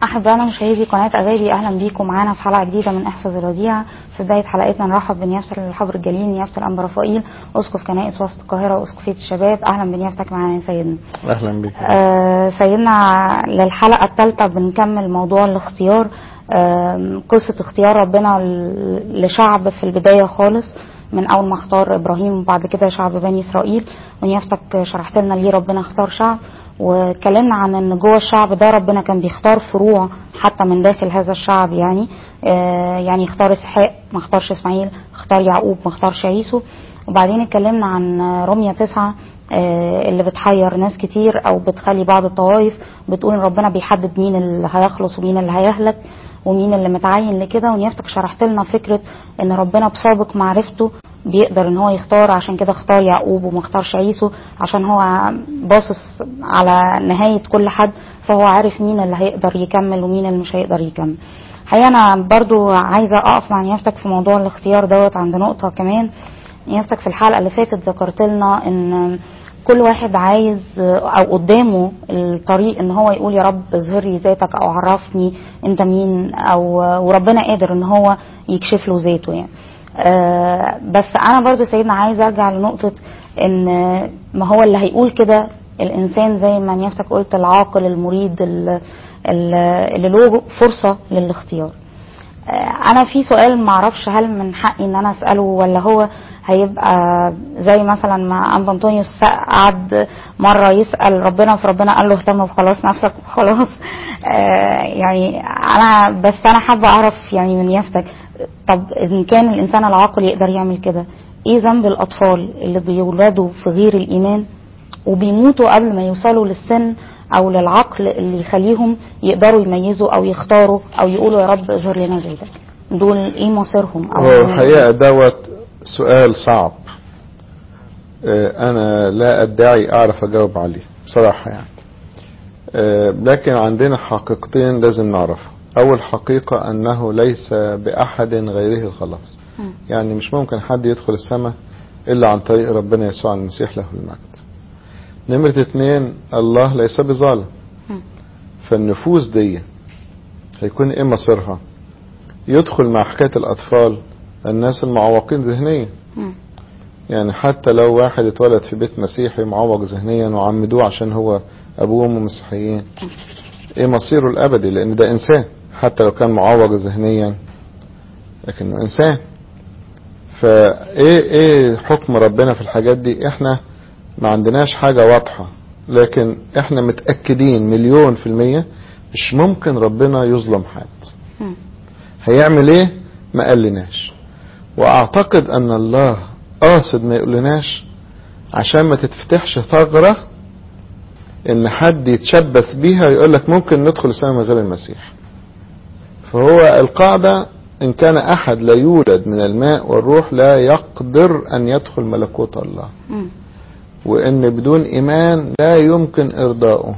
أحبائنا مشاهدي قناة أغابي أهلا بيكم معانا في حلقة جديدة من احفظ الوديعة في بداية حلقتنا نرحب بنيافة الحبر الجليل نيافة الأنبا رفائيل أسقف كنائس وسط القاهرة وأسقفية الشباب أهلا بنيافتك معانا يا سيدنا اهلا بك آه سيدنا للحلقة الثالثة بنكمل موضوع الاختيار آه قصة اختيار ربنا ل- لشعب في البداية خالص من أول ما اختار إبراهيم وبعد كده شعب بني إسرائيل ونيافتك شرحت لنا ليه ربنا اختار شعب واتكلمنا عن ان جوه الشعب ده ربنا كان بيختار فروع حتى من داخل هذا الشعب يعني آه يعني اختار اسحاق ما اختارش اسماعيل اختار يعقوب ما اختارش عيسو وبعدين اتكلمنا عن رمية تسعة آه، اللي بتحير ناس كتير او بتخلي بعض الطوائف بتقول ان ربنا بيحدد مين اللي هيخلص ومين اللي هيهلك ومين اللي متعين لكده ونيافتك شرحت لنا فكره ان ربنا بسابق معرفته بيقدر ان هو يختار عشان كده اختار يعقوب وما اختارش عيسو عشان هو باصص على نهايه كل حد فهو عارف مين اللي هيقدر يكمل ومين اللي مش هيقدر يكمل حقيقه انا برضو عايزه اقف مع نيافتك في موضوع الاختيار دوت عند نقطه كمان نيافتك في الحلقه اللي فاتت ذكرت لنا ان كل واحد عايز او قدامه الطريق ان هو يقول يا رب اظهر لي ذاتك او عرفني انت مين او وربنا قادر ان هو يكشف له ذاته يعني آه بس انا برضو سيدنا عايز ارجع لنقطة ان ما هو اللي هيقول كده الانسان زي ما نيافتك قلت العاقل المريد ال- ال- اللي له فرصة للاختيار آه، انا في سؤال معرفش هل من حقي ان انا اساله ولا هو هيبقى زي مثلا ما انبا انطونيوس قعد مره يسال ربنا فربنا قال له اهتم بخلاص نفسك وخلاص آه، يعني انا بس انا حابه اعرف يعني من يافتك طب ان كان الانسان العاقل يقدر يعمل كده ايه ذنب الاطفال اللي بيولدوا في غير الايمان وبيموتوا قبل ما يوصلوا للسن او للعقل اللي يخليهم يقدروا يميزوا او يختاروا او يقولوا يا رب اظهر لنا ذاتك دول ايه مصيرهم او هو الحقيقة دوت سؤال صعب آه، أنا لا أدعي أعرف أجاوب عليه بصراحة يعني آه، لكن عندنا حقيقتين لازم نعرفها أول حقيقة أنه ليس بأحد غيره الخلاص مم. يعني مش ممكن حد يدخل السماء إلا عن طريق ربنا يسوع المسيح له المجد نمرة اتنين الله ليس بظالم مم. فالنفوس دي هيكون ايه مصيرها يدخل مع حكاية الأطفال الناس المعوقين ذهنيا مم. يعني حتى لو واحد اتولد في بيت مسيحي معوق ذهنيا وعمدوه عشان هو أبوه وأمه مسيحيين ايه مصيره الأبدي لأن ده إنسان حتى لو كان معوق ذهنيا لكنه إنسان فايه ايه حكم ربنا في الحاجات دي احنا ما عندناش حاجة واضحة لكن احنا متأكدين مليون في المية مش ممكن ربنا يظلم حد مم. هيعمل ايه ما قالناش واعتقد ان الله قاصد ما يقولناش عشان ما تتفتحش ثغرة ان حد يتشبث بيها ويقول لك ممكن ندخل السماء من غير المسيح فهو القاعدة ان كان احد لا يولد من الماء والروح لا يقدر ان يدخل ملكوت الله مم. وان بدون ايمان لا يمكن ارضائه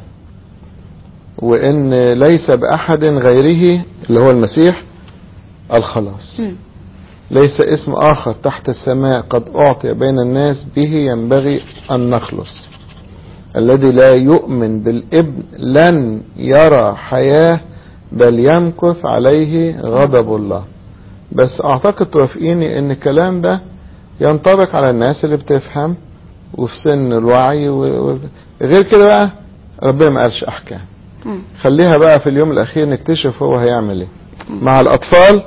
وان ليس باحد غيره اللي هو المسيح الخلاص مم. ليس اسم اخر تحت السماء قد اعطي بين الناس به ينبغي ان نخلص الذي لا يؤمن بالابن لن يرى حياه بل يمكث عليه غضب الله بس اعتقد توافقيني ان الكلام ده ينطبق على الناس اللي بتفهم وفي سن الوعي و- و- غير كده بقى ربنا ما قالش احكام مم. خليها بقى في اليوم الاخير نكتشف هو هيعمل ايه مع الاطفال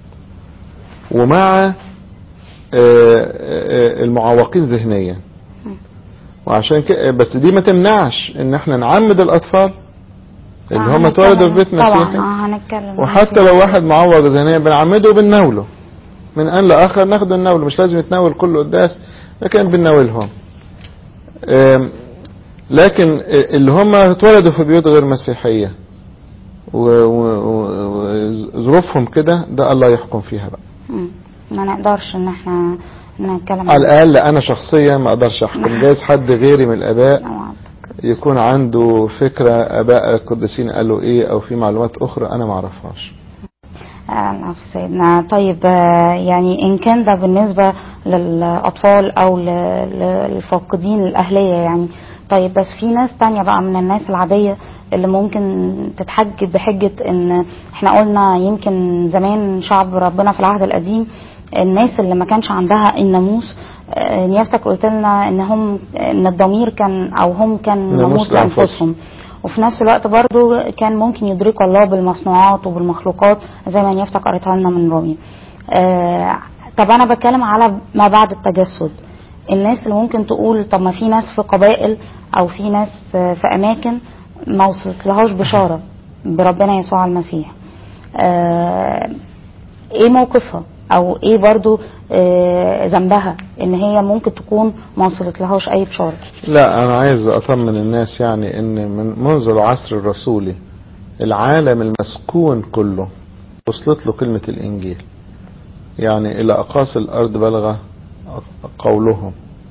ومع آه، آه، المعوقين ذهنيا وعشان كده بس دي ما تمنعش ان احنا نعمد الاطفال اللي آه، هم هنتكلم- اتولدوا في بيت طبعا مسيحي اه هنتكلم وحتى لو واحد معوق ذهنيا بنعمده وبنناوله من ان لاخر ناخد النول مش لازم يتناول كل قداس لكن بنناولهم آم، لكن اللي هم اتولدوا في بيوت غير مسيحية و- و- و- وظروفهم كده ده الله يحكم فيها بقى مم. ما نقدرش ان احنا نتكلم على الاقل انا شخصيا ما اقدرش احكم جايز حد غيري من الاباء عنه. يكون عنده فكرة اباء القديسين قالوا ايه او في معلومات اخرى انا ما اعرفهاش العفو سيدنا طيب آه، يعني إن كان ده بالنسبة للأطفال أو ل- ل- للفاقدين الأهلية يعني طيب بس في ناس تانية بقى من الناس العادية اللي ممكن تتحج بحجة ان احنا قلنا يمكن زمان شعب ربنا في العهد القديم الناس اللي ما كانش عندها الناموس آه، نيافتك قلت لنا ان هم ان الضمير كان او هم كان ناموس ناموس لأنفسهم. لانفسهم وفي نفس الوقت برضو كان ممكن يدركوا الله بالمصنوعات وبالمخلوقات زي ما نيافتك قريتها لنا من رومي آه طب انا بتكلم على ما بعد التجسد الناس اللي ممكن تقول طب ما في ناس في قبائل او في ناس آه، في اماكن ما وصلت لهاش بشاره بربنا يسوع المسيح آه ايه موقفها او ايه برضو آه، ذنبها ان هي ممكن تكون ما وصلت لهاش اي بشاره لا انا عايز اطمن الناس يعني ان من منذ العصر الرسولي العالم المسكون كله وصلت له كلمة الانجيل يعني الى اقاصي الارض بلغ قولهم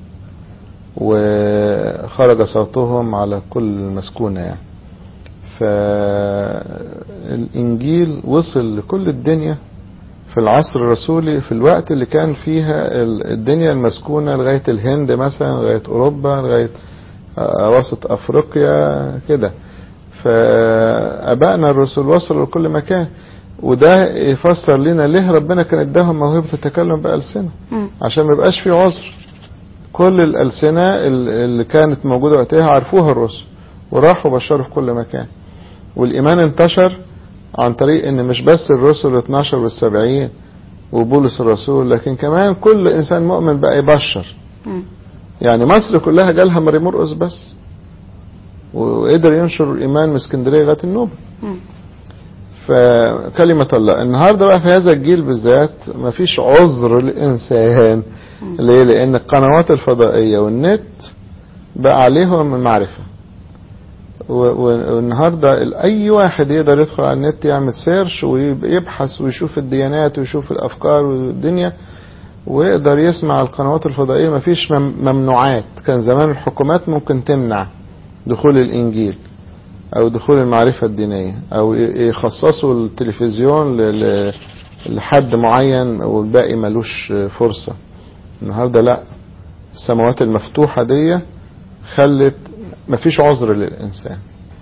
وخرج صوتهم على كل المسكونة يعني فالانجيل وصل لكل الدنيا في العصر الرسولي في الوقت اللي كان فيها ال- الدنيا المسكونة لغاية الهند مثلا لغاية أوروبا لغاية آه، وسط أفريقيا كده فأبائنا الرسل وصلوا لكل مكان وده يفسر لنا ليه ربنا كان اداهم موهبة التكلم بألسنة مم. عشان ما يبقاش في عذر كل الألسنة ال- اللي كانت موجودة وقتها عرفوها الرسل وراحوا بشروا في كل مكان والإيمان انتشر عن طريق ان مش بس الرسل ال 12 والسبعين وبولس الرسول لكن كمان كل انسان مؤمن بقى يبشر مم. يعني مصر كلها جالها ماري مرقس بس وقدر ينشر الايمان من اسكندريه لغايه النوبه مم. فكلمة الله النهاردة بقى في هذا الجيل بالذات مفيش عذر للإنسان ليه؟ لأن القنوات الفضائية والنت بقى عليهم المعرفة و- و- والنهاردة ال- أي واحد يقدر يدخل على النت يعمل سيرش ويبحث ويشوف الديانات ويشوف الأفكار والدنيا ويقدر يسمع القنوات الفضائية مفيش مم- ممنوعات كان زمان الحكومات ممكن تمنع دخول الإنجيل او دخول المعرفة الدينية او ي- يخصصوا التلفزيون ل- ل- لحد معين والباقي ملوش فرصة النهاردة لا السماوات المفتوحة دي خلت مفيش عذر للإنسان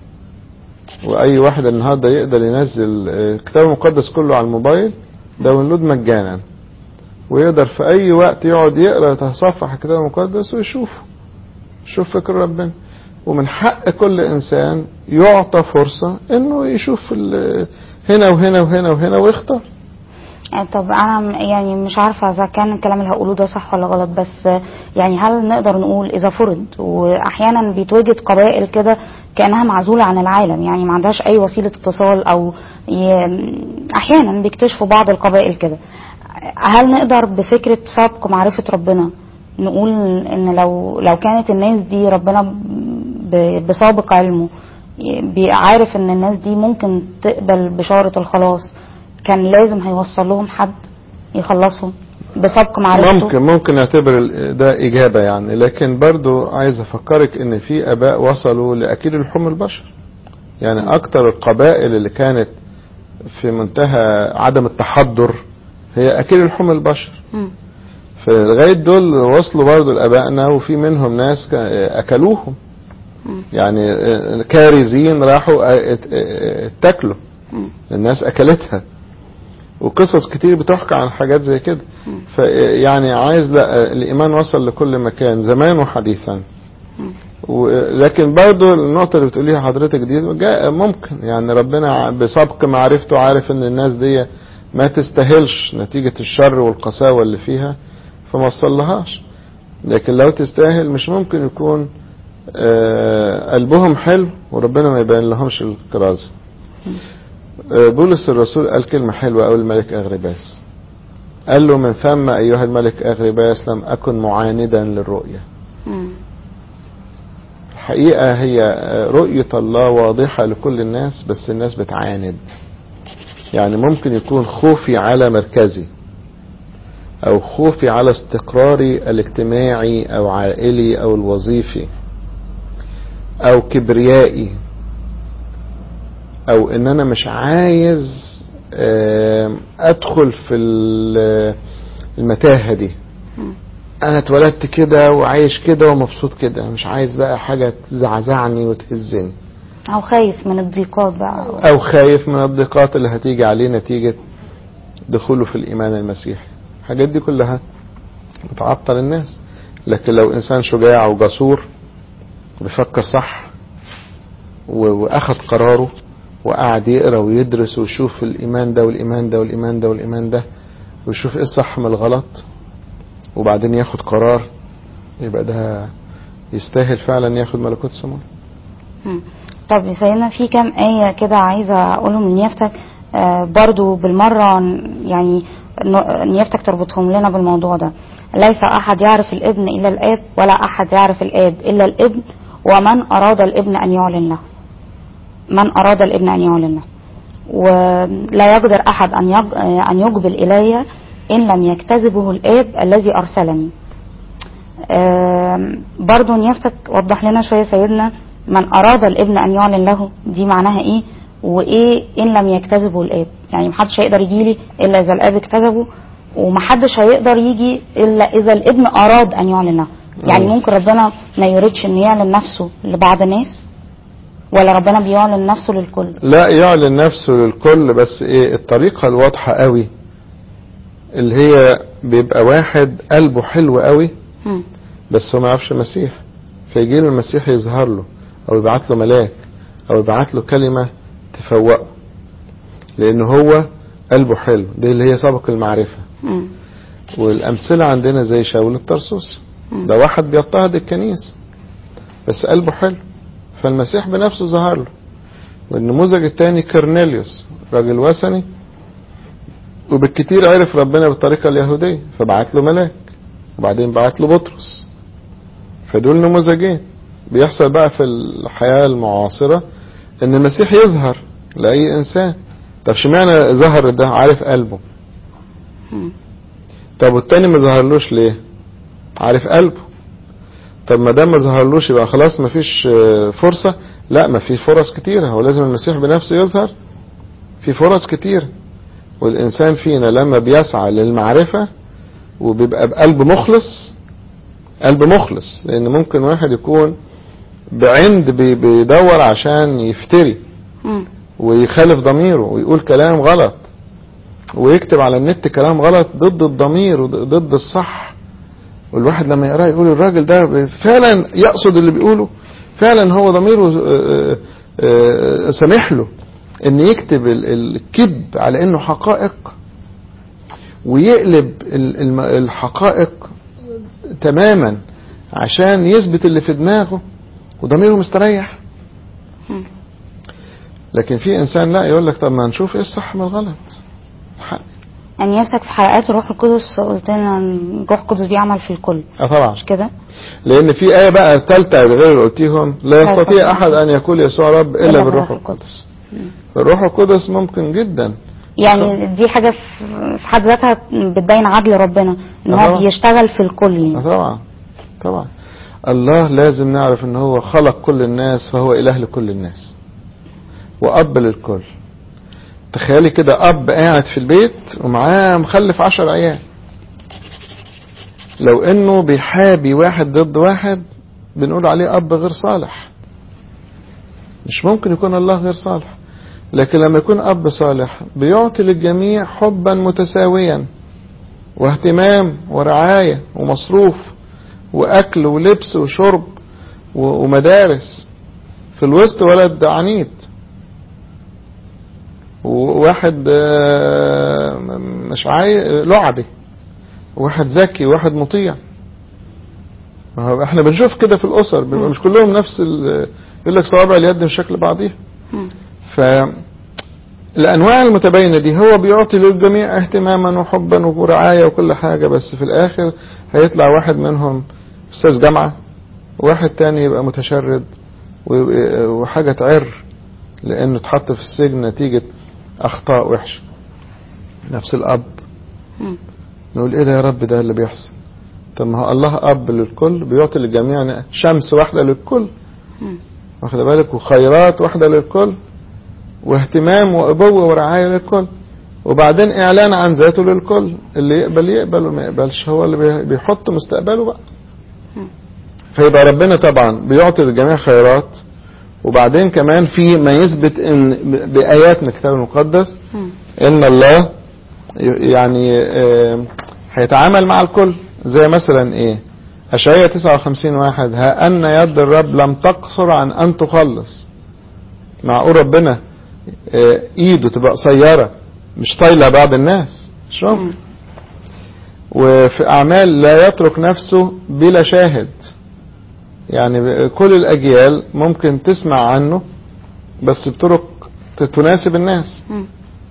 وأي واحد النهاردة يقدر ينزل آه، الكتاب المقدس كله على الموبايل داونلود مجانا ويقدر في أي وقت يقعد يقرأ يتصفح الكتاب المقدس ويشوفه شوف فكر ربنا ومن حق كل انسان يعطى فرصة انه يشوف ال- هنا وهنا وهنا وهنا ويختار يعني طب انا م- يعني مش عارفه اذا كان الكلام اللي هقوله ده صح ولا غلط بس يعني هل نقدر نقول اذا فرض واحيانا بيتوجد قبائل كده كانها معزوله عن العالم يعني ما عندهاش اي وسيله اتصال او ي... احيانا بيكتشفوا بعض القبائل كده هل نقدر بفكره سبق معرفه ربنا نقول ان لو لو كانت الناس دي ربنا ب- بسابق علمه بيبقى عارف ان الناس دي ممكن تقبل بشارة الخلاص كان لازم هيوصل لهم حد يخلصهم بسبق معرفته ممكن ممكن نعتبر ال- ده إجابة يعني لكن برضو عايز أفكرك إن في آباء وصلوا لأكيد لحوم البشر يعني أكتر القبائل اللي كانت في منتهى عدم التحضر هي أكيد لحوم البشر مم. فلغاية دول وصلوا برضو لآبائنا وفي منهم ناس كا- أكلوهم مم. يعني آه، كارزين راحوا آه، ات- آه، اتاكلوا مم. الناس اكلتها وقصص كتير بتحكى عن حاجات زي كده مم. فيعني عايز لا الايمان وصل لكل مكان زمان وحديثا مم. و- لكن برضو النقطة اللي بتقوليها حضرتك دي جاء ممكن يعني ربنا بسبق معرفته عارف ان الناس دي ما تستاهلش نتيجة الشر والقساوة اللي فيها فما وصلهاش لكن لو تستاهل مش ممكن يكون آه، قلبهم حلو وربنا ما يبين لهمش الكرازة آه، بولس الرسول قال كلمة حلوة أو الملك أغرباس قال له من ثم أيها الملك أغرباس لم أكن معاندا للرؤية مم. الحقيقة هي آه، رؤية الله واضحة لكل الناس بس الناس بتعاند يعني ممكن يكون خوفي على مركزي أو خوفي على استقراري الاجتماعي أو عائلي أو الوظيفي أو كبريائي أو إن أنا مش عايز آم، أدخل في ال- المتاهة دي مم. انا اتولدت كده وعايش كده ومبسوط كده مش عايز بقى حاجة تزعزعني وتهزني او خايف من الضيقات بقى او خايف من الضيقات اللي هتيجي عليه نتيجة دخوله في الايمان المسيحي الحاجات دي كلها بتعطل الناس لكن لو انسان شجاع وجسور بيفكر صح و- واخد قراره وقعد يقرا ويدرس ويشوف الايمان ده والايمان ده والايمان ده والايمان ده ويشوف ايه الصح من الغلط وبعدين ياخد قرار يبقى ده يستاهل فعلا ياخد ملكوت السماء مم. طب يا سيدنا في كام آية كده عايزة أقولهم لنيافتك آه برضو بالمرة ن- يعني ن- نيافتك تربطهم لنا بالموضوع ده ليس أحد يعرف الابن إلا الآب ولا أحد يعرف الآب إلا الابن ومن أراد الابن أن يعلن له من أراد الابن أن يعلن له ولا يقدر أحد أن يج- آه، أن يقبل إلي إن لم يكتذبه الآب الذي أرسلني آم، برضو نيافتك وضح لنا شوية سيدنا من أراد الابن أن يعلن له دي معناها إيه وإيه إن لم يكتذبه الآب يعني محدش هيقدر يجي لي إلا إذا الآب اكتذبه ومحدش هيقدر يجي إلا إذا الابن أراد أن يعلن له يعني مم. ممكن ربنا ما يريدش إن يعلن نفسه لبعض الناس ولا ربنا بيعلن نفسه للكل لا يعلن نفسه للكل بس ايه الطريقة الواضحة قوي اللي هي بيبقى واحد قلبه حلو قوي مم. بس هو ما يعرفش المسيح فيجي له المسيح يظهر له او يبعت له ملاك او يبعت له كلمة تفوقه لان هو قلبه حلو دي اللي هي سبق المعرفة مم. والامثلة عندنا زي شاول الطرسوس مم. ده واحد بيضطهد الكنيسة بس قلبه حلو فالمسيح بنفسه ظهر له والنموذج الثاني كرنيليوس راجل وثني وبالكتير عرف ربنا بالطريقة اليهودية فبعت له ملاك وبعدين بعت له بطرس فدول نموذجين بيحصل بقى في الحياة المعاصرة ان المسيح يظهر لأي انسان طب اشمعنى ظهر ده عارف قلبه مم. طب والتاني ما ظهرلوش ليه عارف قلبه طب ما دام ما ظهرلوش يبقى خلاص ما فيش آه، فرصة لا ما في فرص كتيرة هو لازم المسيح بنفسه يظهر في فرص كتيرة والإنسان فينا لما بيسعى للمعرفة وبيبقى بقلب مخلص قلب مخلص لأن ممكن واحد يكون بعند بي- بيدور عشان يفتري مم. ويخالف ضميره ويقول كلام غلط ويكتب على النت كلام غلط ضد الضمير وضد الصح والواحد لما يقراه يقول الراجل ده فعلا يقصد اللي بيقوله فعلا هو ضميره آه، آه، سامح له ان يكتب ال- الكذب على انه حقائق ويقلب ال- الم- الحقائق تماما عشان يثبت اللي في دماغه وضميره مستريح مم. لكن في انسان لا يقول لك طب ما نشوف ايه الصح من الغلط حق. يعني نفسك في حلقات الروح القدس قلت لنا إن الروح القدس بيعمل في الكل اه طبعا مش كده؟ لان في ايه بقى ثالثه غير اللي قلتيهم لا يستطيع احد ان يقول يسوع رب الا بالروح القدس الروح القدس ممكن جدا يعني دي حاجة في في حد ذاتها بتبين عدل ربنا ان آه هو طبعا. بيشتغل في الكل اه يعني طبعا طبعا الله لازم نعرف ان هو خلق كل الناس فهو اله لكل الناس واب للكل تخيلي كده اب قاعد في البيت ومعاه مخلف عشر عيال لو انه بيحابي واحد ضد واحد بنقول عليه اب غير صالح مش ممكن يكون الله غير صالح لكن لما يكون اب صالح بيعطي للجميع حبا متساويا واهتمام ورعاية ومصروف وأكل ولبس وشرب و- ومدارس في الوسط ولد عنيد وواحد آه، مش عاي لعبي وواحد ذكي وواحد مطيع ما هو احنا بنشوف كده في الأسر بيبقى مش كلهم نفس ال- يقول لك صوابع اليد مش شكل بعضيها مم. ف الأنواع المتباينة دي هو بيعطي للجميع اهتماما وحبا ورعاية وكل حاجة بس في الآخر هيطلع واحد منهم أستاذ جامعة وواحد تاني يبقى متشرد و- وحاجة تعر لأنه اتحط في السجن نتيجة أخطاء وحشة نفس الأب مم. نقول إيه ده يا رب ده اللي بيحصل طب ما هو الله أب للكل بيعطي للجميع شمس واحدة للكل مم. واخد بالك وخيرات واحدة للكل واهتمام وأبوة ورعاية للكل وبعدين إعلان عن ذاته للكل اللي يقبل يقبل وما يقبلش هو اللي بي- بيحط مستقبله بقى مم. فيبقى ربنا طبعا بيعطي للجميع خيرات وبعدين كمان في ما يثبت ان بايات من الكتاب المقدس مم. ان الله يعني آه، هيتعامل مع الكل زي مثلا ايه اشعياء 59 واحد ها ان يد الرب لم تقصر عن ان تخلص معقول ربنا آه، ايده تبقى قصيره مش طايله بعض الناس مش ممكن مم. وفي أعمال لا يترك نفسه بلا شاهد يعني كل الأجيال ممكن تسمع عنه بس بطرق تناسب الناس مم.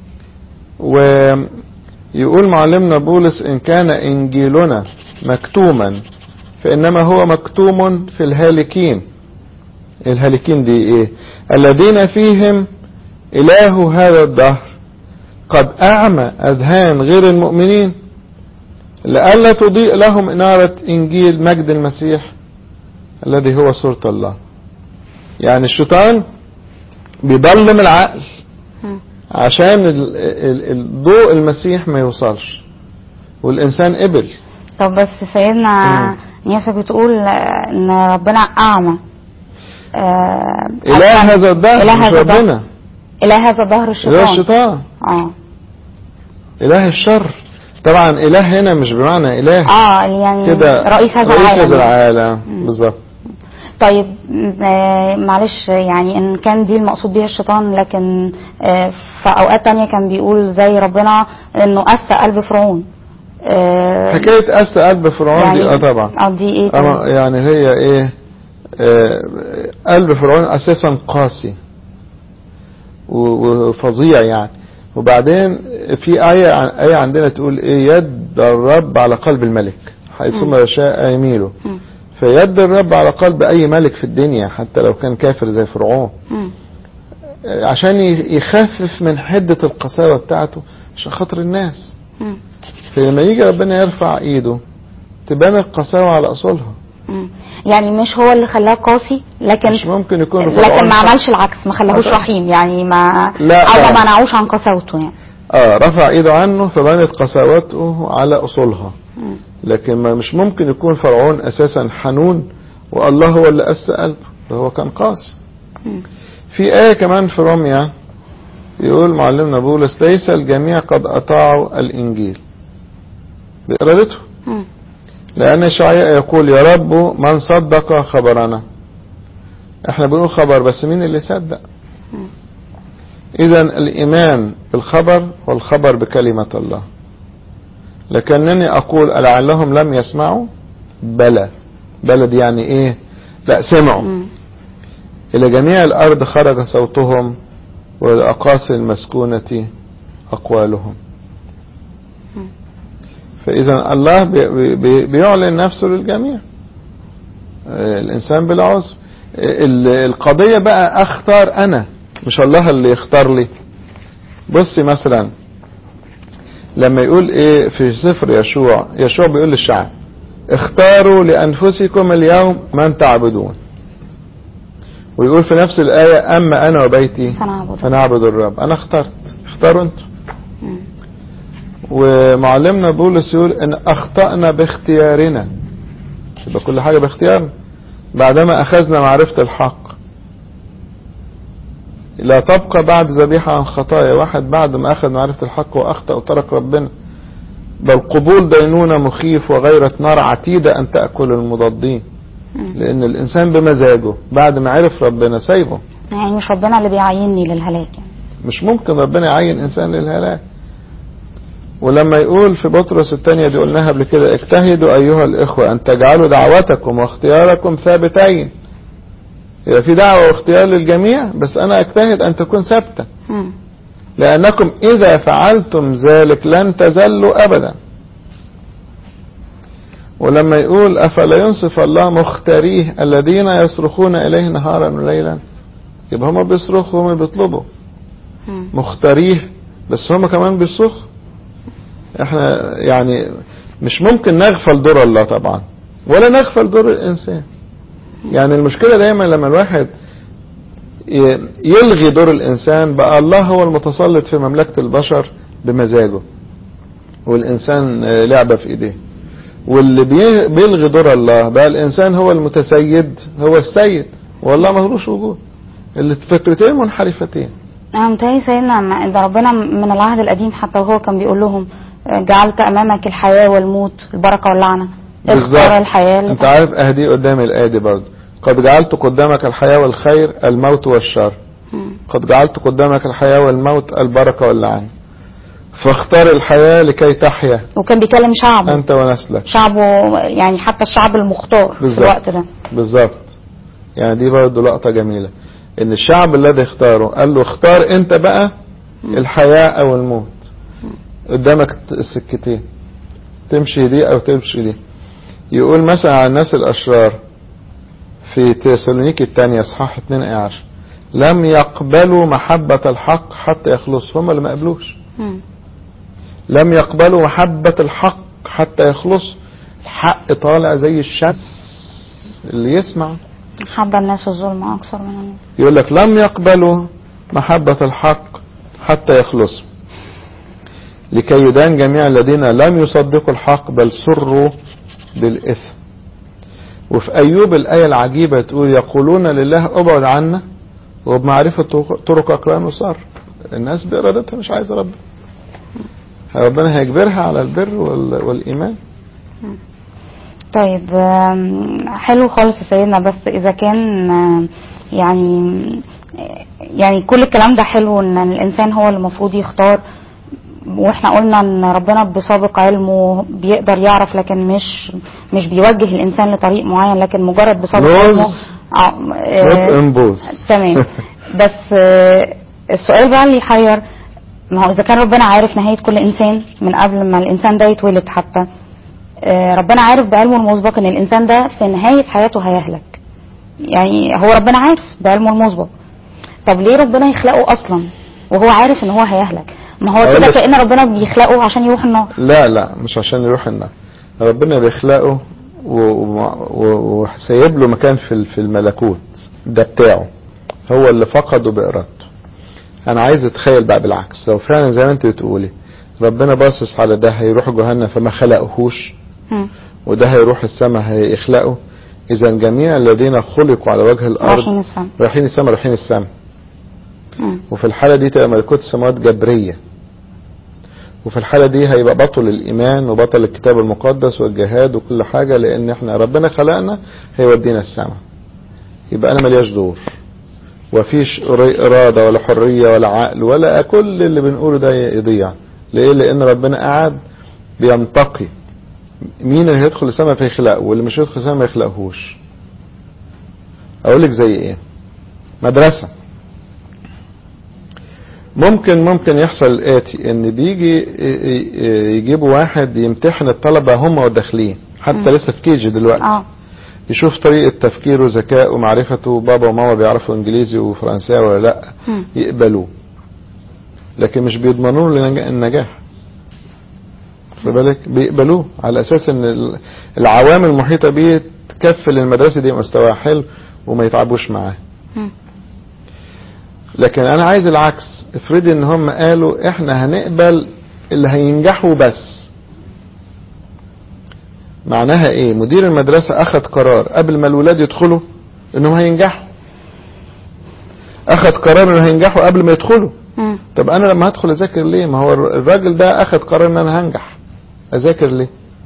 ويقول معلمنا بولس إن كان إنجيلنا مكتوما فإنما هو مكتوم في الهالكين الهالكين دي إيه الذين فيهم إله هذا الدهر قد أعمى أذهان غير المؤمنين لئلا تضيء لهم إنارة إنجيل مجد المسيح الذي هو صورة الله يعني الشيطان بيضلم العقل مم. عشان ال- ال- الضوء المسيح ما يوصلش والإنسان قبل طب بس سيدنا مم. نياسة بتقول آه، ان ربنا اعمى آه، إله هذا الدهر إله مش هذا الدهر. ربنا اله هذا الظهر إله الشيطان الشيطان اه إله الشر طبعا إله هنا مش بمعنى إله اه يعني كده رئيس هذا رئيس العالم هذا العالم مم. بالظبط طيب آه، معلش يعني ان كان دي المقصود بيها الشيطان لكن آه، في اوقات تانية كان بيقول زي ربنا انه قسى قلب فرعون آه، حكاية أس قلب فرعون دي اه طبعا اه دي ايه أما طبعا يعني هي ايه آه قلب فرعون اساسا قاسي و- وفظيع يعني وبعدين في آية آية عندنا تقول ايه يد الرب على قلب الملك حيثما شاء يميله مم. فيد الرب على قلب اي ملك في الدنيا حتى لو كان كافر زي فرعون مم. آه، عشان ي- يخفف من حدة القساوة بتاعته عشان خاطر الناس مم. فلما يجي ربنا يرفع ايده تبان القساوة على اصولها مم. يعني مش هو اللي خلاه قاسي لكن مش ممكن يكون لكن فرعون ما عملش العكس ما خلاهوش طبعا. رحيم يعني ما لا، او لا. ما منعوش عن قساوته يعني اه رفع ايده عنه فبانت قساوته على اصولها مم. لكن ما مش ممكن يكون فرعون اساسا حنون والله هو اللي قس قلبه ده هو كان قاسي مم. في آية كمان في روميا يقول معلمنا بولس ليس الجميع قد أطاعوا الإنجيل بإرادته مم. لأن إشعياء يقول يا رب من صدق خبرنا احنا بنقول خبر بس مين اللي صدق مم. إذا الإيمان بالخبر والخبر بكلمة الله لكنني أقول لعلهم لم يسمعوا بلى بلى دي يعني إيه لا سمعوا مم. إلى جميع الأرض خرج صوتهم والأقاصي المسكونة أقوالهم مم. فإذا الله بي- بي- بيعلن نفسه للجميع آه، الإنسان بلا عذر آه، ال- القضية بقى أختار أنا مش الله اللي يختار لي بصي مثلا لما يقول إيه في سفر يشوع يشوع بيقول للشعب اختاروا لأنفسكم اليوم من تعبدون ويقول في نفس الآية أما أنا وبيتي فنعبد فنعبد الرب أنا اخترت اختاروا أنتم مم. ومعلمنا بولس يقول ان اخطأنا باختيارنا يبقى كل حاجة باختيارنا بعدما اخذنا معرفة الحق لا تبقى بعد ذبيحة عن خطايا واحد بعد ما اخذ معرفة الحق واخطأ وترك ربنا بل قبول دينونة مخيف وغيرة نار عتيدة ان تأكل المضادين مم. لان الانسان بمزاجه بعد ما عرف ربنا سايبه يعني مش ربنا اللي بيعيني للهلاك يعني مش ممكن ربنا يعين انسان للهلاك ولما يقول في بطرس الثانية دي قلناها قبل كده اجتهدوا ايها الاخوة ان تجعلوا دعوتكم واختياركم ثابتين يبقى في دعوة واختيار للجميع بس انا اجتهد ان تكون ثابتة مم. لانكم اذا فعلتم ذلك لن تزلوا ابدا ولما يقول افلا ينصف الله مختاريه الذين يصرخون اليه نهارا وليلا يبقى هم بيصرخوا هم بيطلبوا مم. مختاريه بس هم كمان بيصرخوا احنا يعني مش ممكن نغفل دور الله طبعا ولا نغفل دور الانسان يعني المشكلة دايما لما الواحد ي- يلغي دور الانسان بقى الله هو المتسلط في مملكة البشر بمزاجه والانسان آه، لعبة في ايديه واللي بي- بيلغي دور الله بقى الانسان هو المتسيد هو السيد والله ملوش وجود اللي فكرتين منحرفتين انا متهيألي سيدنا ما- ده ربنا من العهد القديم حتى وهو كان بيقول لهم آه، جعلت امامك الحياه والموت البركه واللعنه اختار الحياه اللي انت عارف اهدي قدام الايه دي برضه قد جعلت قدامك الحياه والخير الموت والشر مم. قد جعلت قدامك الحياه والموت البركه واللعنه فاختار الحياه لكي تحيا وكان بيكلم شعبه انت ونسلك شعبه يعني حتى الشعب المختار في بالظبط. الوقت ده بالظبط يعني دي برضه لقطه جميله ان الشعب الذي اختاره قال له اختار انت بقى الحياه او الموت قدامك السكتين تمشي دي او تمشي دي يقول مثلا على الناس الاشرار في تسالونيكي الثانية اصحاح 2 ايه 10 لم يقبلوا محبة الحق حتى يخلصوا هم اللي ما قبلوش مم. لم يقبلوا محبة الحق حتى يخلصوا الحق طالع زي الشمس اللي يسمع حب الناس الظلم اكثر من النور يقول لك لم يقبلوا محبة الحق حتى يخلصوا لكي يدان جميع الذين لم يصدقوا الحق بل سروا بالإثم وفي أيوب الآية العجيبة تقول يقولون لله ابعد عنا وبمعرفة طرقك لا نصر الناس بإرادتها مش عايزة ربنا ربنا هيجبرها على البر وال- والإيمان طيب آم، حلو خالص يا سيدنا بس اذا كان آم، يعني يعني كل الكلام ده حلو ان الانسان هو اللي المفروض يختار واحنا قلنا ان ربنا بسابق علمه بيقدر يعرف لكن مش مش بيوجه الانسان لطريق معين لكن مجرد بسابق Knows علمه آه، not آه، impose تمام بس آه، السؤال بقى اللي يحير ما هو اذا كان ربنا عارف نهايه كل انسان من قبل ما الانسان ده يتولد حتى آه، ربنا عارف بعلمه المسبق ان الانسان ده في نهايه حياته هيهلك يعني هو ربنا عارف بعلمه المسبق طب ليه ربنا يخلقه اصلا وهو عارف ان هو هيهلك ما هو أقول كده لك- كأن ربنا بيخلقه عشان يروح النار لا لا مش عشان يروح النار ربنا بيخلقه و- و- و- وسايب له مكان في ال- في الملكوت ده بتاعه هو اللي فقده بإرادته أنا عايز أتخيل بقى بالعكس لو فعلا زي ما أنت بتقولي ربنا باصص على ده هيروح جهنم فما خلقهوش مم. وده هيروح السماء هيخلقه إذا جميع الذين خلقوا على وجه الأرض رايحين السما رايحين السماء رايحين السماء مم. وفي الحالة دي تبقى ملكوت السماوات جبرية وفي الحالة دي هيبقى بطل الإيمان وبطل الكتاب المقدس والجهاد وكل حاجة لأن احنا ربنا خلقنا هيودينا السماء يبقى أنا ملياش دور وفيش إرادة ولا حرية ولا عقل ولا كل اللي بنقوله ده يضيع ليه؟ لأن ربنا قاعد بينتقي مين اللي هيدخل السماء فيخلقه واللي مش هيدخل السماء ما يخلقهوش أقول لك زي إيه؟ مدرسة ممكن ممكن يحصل الآتي إن بيجي يجيبوا واحد يمتحن الطلبة هم وداخلين حتى مم. لسه في كيجي دلوقتي اه يشوف طريقة تفكيره ذكائه معرفته بابا وماما بيعرفوا انجليزي وفرنساوي ولا لا مم. يقبلوه لكن مش بيضمنوا له النجا- النجاح خد بالك بيقبلوه على اساس ان ال- العوامل المحيطه بيه تكفل المدرسه دي مستواها حلو وما يتعبوش معاه مم. لكن انا عايز العكس افرضي ان هم قالوا احنا هنقبل اللي هينجحوا بس معناها ايه مدير المدرسة اخذ قرار قبل ما الولاد يدخلوا انهم هينجحوا اخذ قرار انهم هينجحوا قبل ما يدخلوا مم. طب انا لما هدخل اذاكر ليه ما هو الراجل ده اخذ قرار ان انا هنجح اذاكر ليه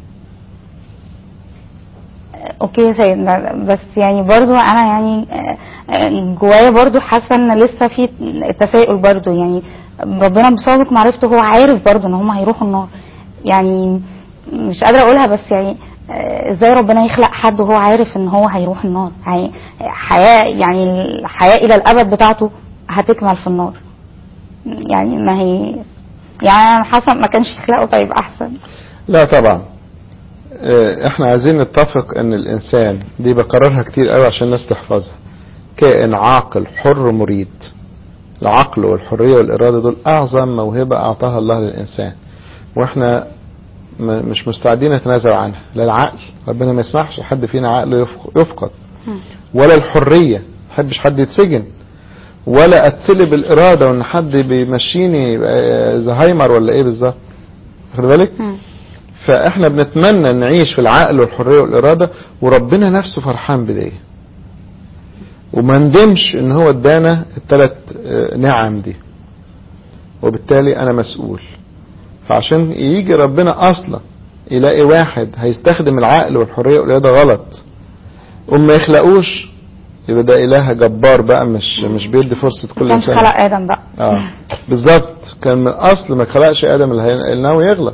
اوكي يا سيدنا بس يعني برضو انا يعني آه، آه، جوايا برضو حاسه ان لسه في تساؤل برضو يعني ربنا بسابق معرفته هو عارف برضو ان هم هيروحوا النار يعني مش قادره اقولها بس يعني آه، ازاي ربنا يخلق حد وهو عارف ان هو هيروح النار يعني حياه يعني الحياه الى الابد بتاعته هتكمل في النار يعني ما هي يعني انا حاسه ما كانش يخلقه طيب احسن لا طبعا آه، احنا عايزين نتفق ان الانسان دي بكررها كتير قوي عشان الناس تحفظها كائن عاقل حر مريد العقل والحرية والإرادة دول أعظم موهبة أعطاها الله للإنسان وإحنا م- مش مستعدين نتنازل عنها لا العقل ربنا ما يسمحش حد فينا عقله يفق- يفقد مم. ولا الحرية ما بحبش حد يتسجن ولا اتسلب الإرادة وإن حد بيمشيني يبقى زهايمر ولا إيه بالظبط واخد بالك؟ مم. فاحنا بنتمنى نعيش في العقل والحريه والاراده وربنا نفسه فرحان بديه وما ندمش ان هو ادانا الثلاث نعم دي وبالتالي انا مسؤول فعشان يجي ربنا اصلا يلاقي واحد هيستخدم العقل والحريه والإرادة ده غلط وما يخلقوش يبقى ده اله جبار بقى مش مش بيدي فرصه كل كانش انسان خلق ادم بقى اه بالظبط كان من اصل ما خلقش ادم اللي هي- اللي هو يغلط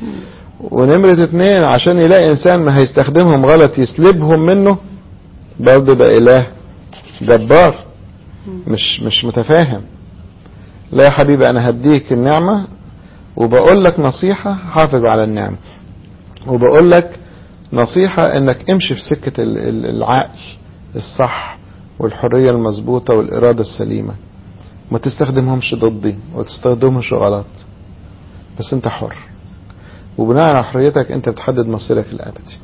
ونمرة اتنين عشان يلاقي انسان ما هيستخدمهم غلط يسلبهم منه برضه ده اله جبار مش مش متفاهم لا يا حبيبي انا هديك النعمة وبقول لك نصيحة حافظ على النعمة وبقول لك نصيحة انك امشي في سكة ال- ال- العقل الصح والحرية المظبوطة والإرادة السليمة ما تستخدمهمش ضدي وتستخدمهمش غلط بس انت حر وبناء على حريتك انت بتحدد مصيرك الابدي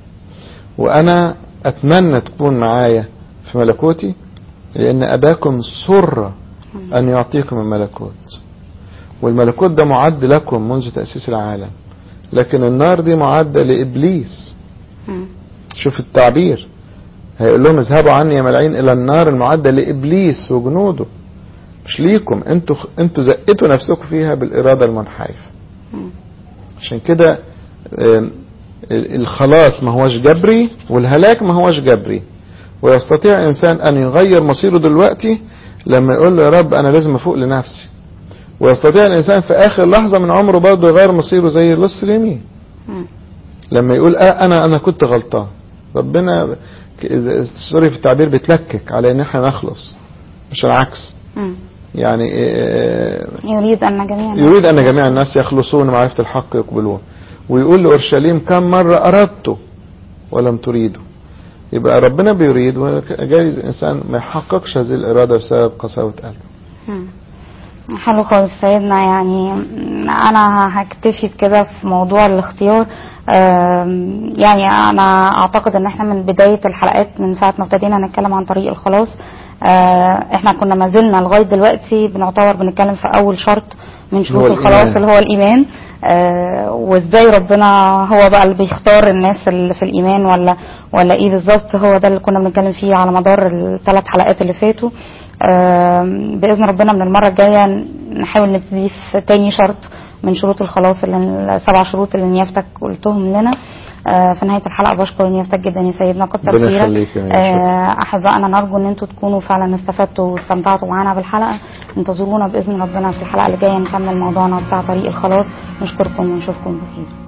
وانا اتمنى تكون معايا في ملكوتي لان اباكم سر ان يعطيكم الملكوت والملكوت ده معد لكم منذ تأسيس العالم لكن النار دي معدة لإبليس مم. شوف التعبير هيقول لهم اذهبوا عني يا ملاعين الى النار المعدة لابليس وجنوده مش ليكم انتوا انتوا زقتوا نفسكم فيها بالاراده المنحرفه مم. عشان كده آم، الخلاص ما هوش جبري والهلاك ما هوش جبري ويستطيع انسان ان يغير مصيره دلوقتي لما يقول له يا رب انا لازم افوق لنفسي ويستطيع الانسان في اخر لحظه من عمره برضه يغير مصيره زي لص اليمين مم. لما يقول آه انا انا كنت غلطان ربنا ك- سوري في التعبير بيتلكك على ان احنا نخلص مش العكس مم. يعني آه، يريد ان جميعا يريد ان جميع الناس يخلصون معرفة الحق يقبلون ويقول لأورشليم كم مرة أردت ولم تريدوا يبقى ربنا بيريد وجايز الإنسان ما يحققش هذه الإرادة بسبب قساوة قلبه مم. حلو خالص سيدنا يعني انا هكتفي بكده في موضوع الاختيار آم، يعني انا اعتقد ان احنا من بداية الحلقات من ساعة ما ابتدينا نتكلم عن طريق الخلاص آه، احنا كنا ما زلنا لغاية دلوقتي بنعتبر بنتكلم في اول شرط من شروط هو الخلاص الإيمان. اللي هو الايمان آه، وازاي ربنا هو بقى اللي بيختار الناس اللي في الايمان ولا ولا ايه بالظبط هو ده اللي كنا بنتكلم فيه على مدار الثلاث حلقات اللي فاتوا آم، باذن ربنا من المره الجايه نحاول نبتدي في تاني شرط من شروط الخلاص اللي السبع شروط اللي نيافتك قلتهم لنا آه، في نهايه الحلقه بشكر نيافتك جدا يا سيدنا كتر ربنا خيرك يخليك يا ميشا. آه، احبائنا نرجو ان انتم تكونوا فعلا استفدتوا واستمتعتوا معانا بالحلقه انتظرونا باذن ربنا في الحلقه اللي جايه نكمل موضوعنا بتاع طريق الخلاص نشكركم ونشوفكم بخير